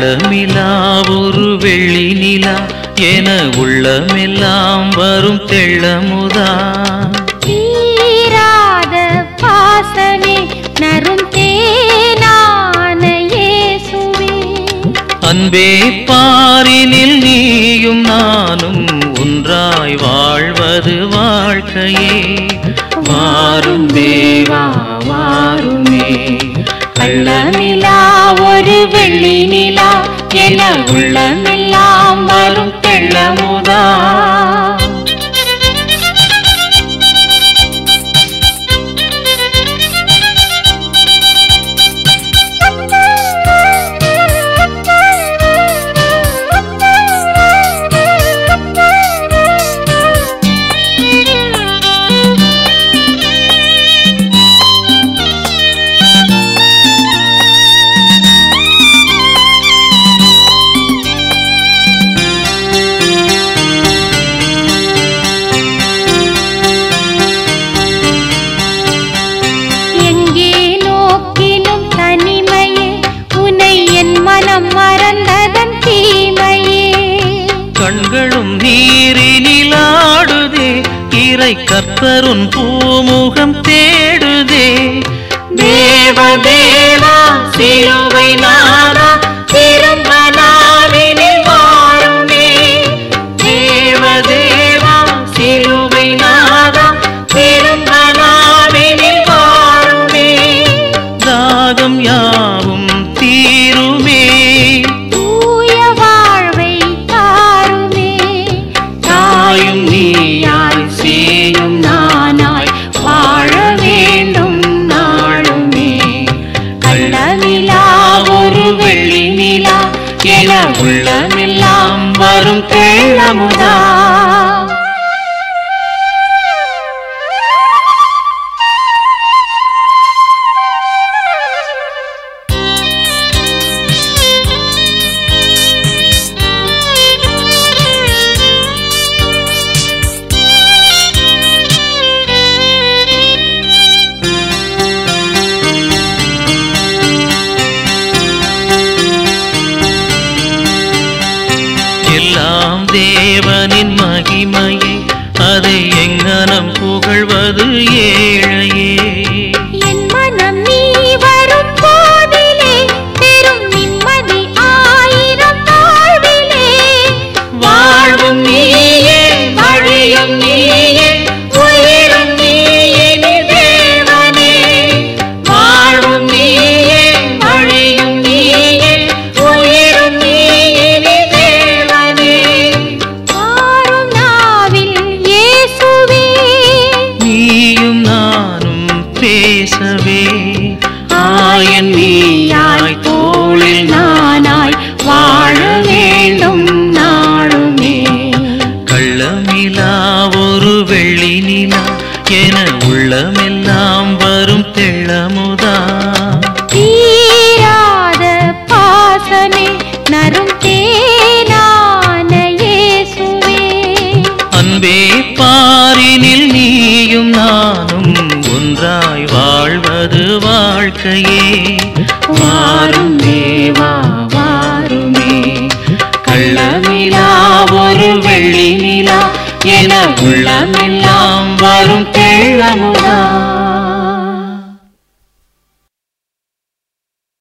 கள்ளமிலா ஒரு வெள்ளி நிலா என உள்ளமெல்லாம் வரும் தெள்ளமுதா தீராத பாசமே நரும் தேனான இயேசுவே அன்பே பாரினில் நீயும் நானும் ஒன்றாய் வாழ்வது வாழ்க்கையே வாரும் தேவா வாருமே கள்ளமிலா ஒரு வெள்ளி நிலா என உள்ளமெல்லாம் வரும் தெள்ளமுதா எங்கே நோக்கிலும் தனிமையே உனை என் மனம் மறந்ததன் தீமையே கண்களும் நீரினில் ஆடுதே இறை கர்த்தருன் பூமுகம் தேடுதே தேவதேவா சிலுவை நாதா திரும்ப நாவினில் வாருமே தேவதேவா சிலுவை நாதா திரும்ப நாவினில் வாருமே தாகம் யாவும் தீருமே தூய வாழ்வை தாருமே தாயும் நீயாய் சேயும் நானாய் வாழ வேண்டும் நாளுமே கள்ளமிலா ஒரு வெள்ளி நிலா என உள்ளமெல்லாம் வரும் தேளமுதா எல்லாம் தேவனின் மகிமையே அதை எங்கனம் புகழ்வது ஏழையே என் மனம் நீ வரும் போதிலே பெரும் நிம்மதி ஆயிரம் வாழ்விலே வாழ்வும் நீயே வழியும் நீயே உயிரும் நீயே நீ தேவனே வாழ்வும் நீயே வழியும் நீயே உயிரும் நீயே நீ தேவனே மாறும் நாவில் இயேசுவே நீயும் நானும் பேசவே ஆயன் நீயாய் தோளில் நானாய் வாழ வேண்டும் நாளுமே கள்ளமிலா ஒரு வெள்ளி நிலா என உள்ளமெல்லாம் வரும் தெள்ளமுதா தீராத பாசமே நரும் தேனான இயேசுவே அன்பே பாரினில் நீயும் நானும் ஒன்றாய் வாழ்வது வாழ்க்கையே வாரும்